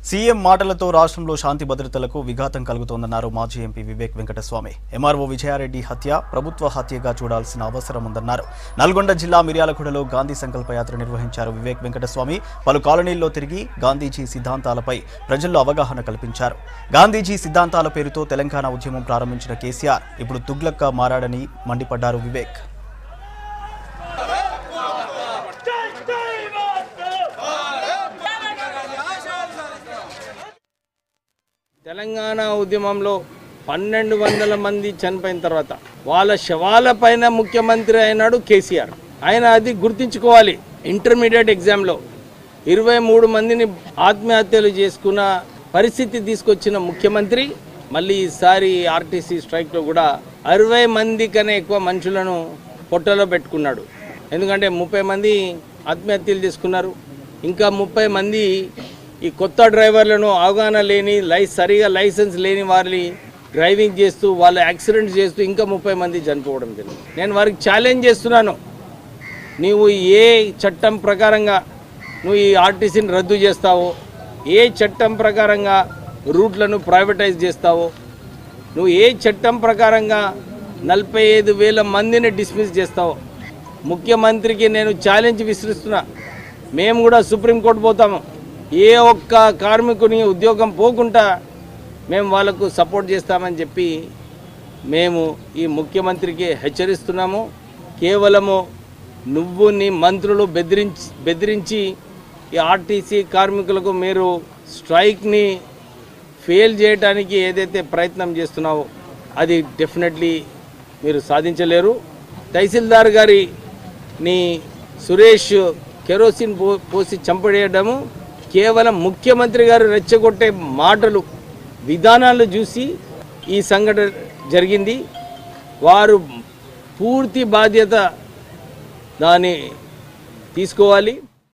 CM మాటలతో రాష్ట్రంలో శాంతి భద్రతలకు విఘాతం కలుగుతోందన్నారు మాజీ ఎంపీ వివేక్ వెంకటస్వామి ఎంఆర్ఓ విజయారెడ్డి హత్య ప్రభుత్వ హత్యగా చూడాల్సిన అవసరం ఉందన్నారు నల్గొండ జిల్లా మిర్యాలగూడలో గాంధీ సంకల్ప యాత్ర నిర్వహించారు వివేక్ వెంకటస్వామి పలు కాలనీల్లో తిరిగి గాంధీజీ సిద్ధాంతాలపై ప్రజల్లో అవగాహన కల్పించారు గాంధీజీ సిద్ధాంతాల పేరుతో తెలంగాణ ఉద్యమం ప్రారంభించిన కేసీఆర్ ఇప్పుడు తుగ్లక్గా మారాడని మండిపడ్డారు వివేక్ తెలంగాణ ఉద్యమంలో పన్నెండు వందల మంది చనిపోయిన తర్వాత వాళ్ళ శవాల పైన ముఖ్యమంత్రి అయినాడు కేసీఆర్ ఆయన అది గుర్తించుకోవాలి ఇంటర్మీడియట్ ఎగ్జామ్లో ఇరవై మూడు మందిని ఆత్మహత్యలు చేసుకున్న పరిస్థితి తీసుకొచ్చిన ముఖ్యమంత్రి మళ్ళీ ఈసారి ఆర్టీసీ స్ట్రైక్లో కూడా అరవై మంది కన్నా ఎక్కువ మనుషులను పొట్టలో పెట్టుకున్నాడు ఎందుకంటే ముప్పై మంది ఆత్మహత్యలు చేసుకున్నారు ఇంకా ముప్పై మంది ఈ కొత్త డ్రైవర్లను అవగాహన లేని లై సరిగా లైసెన్స్ లేని వారిని డ్రైవింగ్ చేస్తూ వాళ్ళు యాక్సిడెంట్ చేస్తూ ఇంకా ముప్పై మంది చనిపోవడం జరిగింది నేను వారికి ఛాలెంజ్ చేస్తున్నాను నీవు ఏ చట్టం ప్రకారంగా నువ్వు ఈ ఆర్టీసీని రద్దు చేస్తావో ఏ చట్టం ప్రకారంగా రూట్లను ప్రైవేటైజ్ చేస్తావో నువ్వు ఏ చట్టం ప్రకారంగా నలభై ఐదు వేల మందిని డిస్మిస్ చేస్తావో ముఖ్యమంత్రికి నేను ఛాలెంజ్ విసిరిస్తున్నా మేము కూడా సుప్రీంకోర్టు పోతాము ఏ ఒక్క కార్మికుని ఉద్యోగం పోకుండా మేము వాళ్ళకు సపోర్ట్ చేస్తామని చెప్పి మేము ఈ ముఖ్యమంత్రికి హెచ్చరిస్తున్నాము కేవలము నువ్వు నీ మంత్రులు బెదిరించి బెదిరించి ఈ ఆర్టీసీ కార్మికులకు మీరు స్ట్రైక్ని ఫెయిల్ చేయడానికి ఏదైతే ప్రయత్నం చేస్తున్నావో అది డెఫినెట్లీ మీరు సాధించలేరు తహసీల్దార్ గారి నీ సురేష్ కెరోసిన్ పో పోసి చంపడేయడము కేవలం ముఖ్యమంత్రి గారు రెచ్చగొట్టే మాటలు విధానాలు చూసి ఈ సంఘటన జరిగింది వారు పూర్తి బాధ్యత దాన్ని తీసుకోవాలి